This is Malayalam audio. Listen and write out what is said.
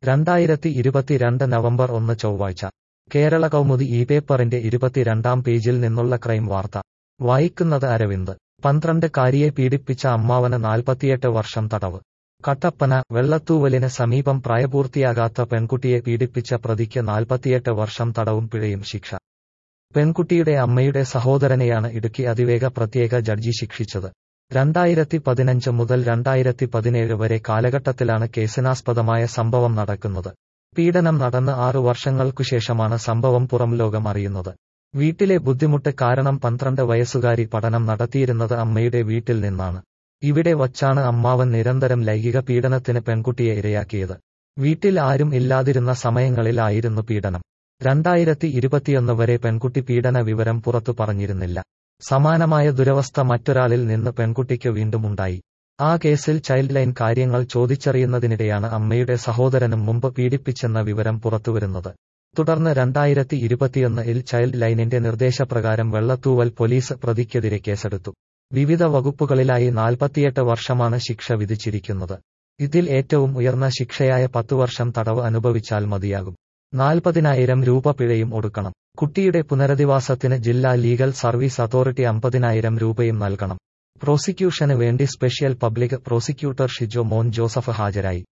രണ്ടായിരത്തി ഇരുപത്തിരണ്ട് നവംബർ ഒന്ന് ചൊവ്വാഴ്ച കേരള കൗമുദി ഈ പേപ്പറിന്റെ ഇരുപത്തിരണ്ടാം പേജിൽ നിന്നുള്ള ക്രൈം വാർത്ത വായിക്കുന്നത് അരവിന്ദ് പന്ത്രണ്ട് കാരിയെ പീഡിപ്പിച്ച അമ്മാവന് നാൽപ്പത്തിയെട്ട് വർഷം തടവ് കട്ടപ്പന വെള്ളത്തൂവലിന് സമീപം പ്രായപൂർത്തിയാകാത്ത പെൺകുട്ടിയെ പീഡിപ്പിച്ച പ്രതിക്ക് നാൽപ്പത്തിയെട്ട് വർഷം തടവും പിഴയും ശിക്ഷ പെൺകുട്ടിയുടെ അമ്മയുടെ സഹോദരനെയാണ് ഇടുക്കി അതിവേഗ പ്രത്യേക ജഡ്ജി ശിക്ഷിച്ചത് രണ്ടായിരത്തി പതിനഞ്ച് മുതൽ രണ്ടായിരത്തി പതിനേഴ് വരെ കാലഘട്ടത്തിലാണ് കേസിനാസ്പദമായ സംഭവം നടക്കുന്നത് പീഡനം നടന്ന് ആറു വർഷങ്ങൾക്കുശേഷമാണ് സംഭവം പുറം ലോകം അറിയുന്നത് വീട്ടിലെ ബുദ്ധിമുട്ട് കാരണം പന്ത്രണ്ട് വയസ്സുകാരി പഠനം നടത്തിയിരുന്നത് അമ്മയുടെ വീട്ടിൽ നിന്നാണ് ഇവിടെ വച്ചാണ് അമ്മാവൻ നിരന്തരം ലൈംഗിക പീഡനത്തിന് പെൺകുട്ടിയെ ഇരയാക്കിയത് വീട്ടിൽ ആരും ഇല്ലാതിരുന്ന സമയങ്ങളിലായിരുന്നു പീഡനം രണ്ടായിരത്തി ഇരുപത്തിയൊന്ന് വരെ പെൺകുട്ടി പീഡന വിവരം പുറത്തു പറഞ്ഞിരുന്നില്ല സമാനമായ ദുരവസ്ഥ മറ്റൊരാളിൽ നിന്ന് പെൺകുട്ടിക്ക് വീണ്ടും ഉണ്ടായി ആ കേസിൽ ചൈൽഡ് ലൈൻ കാര്യങ്ങൾ ചോദിച്ചറിയുന്നതിനിടെയാണ് അമ്മയുടെ സഹോദരനും മുമ്പ് പീഡിപ്പിച്ചെന്ന വിവരം പുറത്തുവരുന്നത് തുടർന്ന് രണ്ടായിരത്തി ഇരുപത്തിയൊന്നിൽ ചൈൽഡ് ലൈനിന്റെ നിർദ്ദേശപ്രകാരം വെള്ളത്തൂവൽ പോലീസ് പ്രതിക്കെതിരെ കേസെടുത്തു വിവിധ വകുപ്പുകളിലായി നാൽപ്പത്തിയെട്ട് വർഷമാണ് ശിക്ഷ വിധിച്ചിരിക്കുന്നത് ഇതിൽ ഏറ്റവും ഉയർന്ന ശിക്ഷയായ പത്തു വർഷം തടവ് അനുഭവിച്ചാൽ മതിയാകും നാൽപ്പതിനായിരം രൂപ പിഴയും ഒടുക്കണം കുട്ടിയുടെ പുനരധിവാസത്തിന് ജില്ലാ ലീഗൽ സർവീസ് അതോറിറ്റി അമ്പതിനായിരം രൂപയും നൽകണം പ്രോസിക്യൂഷന് വേണ്ടി സ്പെഷ്യൽ പബ്ലിക് പ്രോസിക്യൂട്ടർ ഷിജോ മോൻ ജോസഫ് ഹാജരായി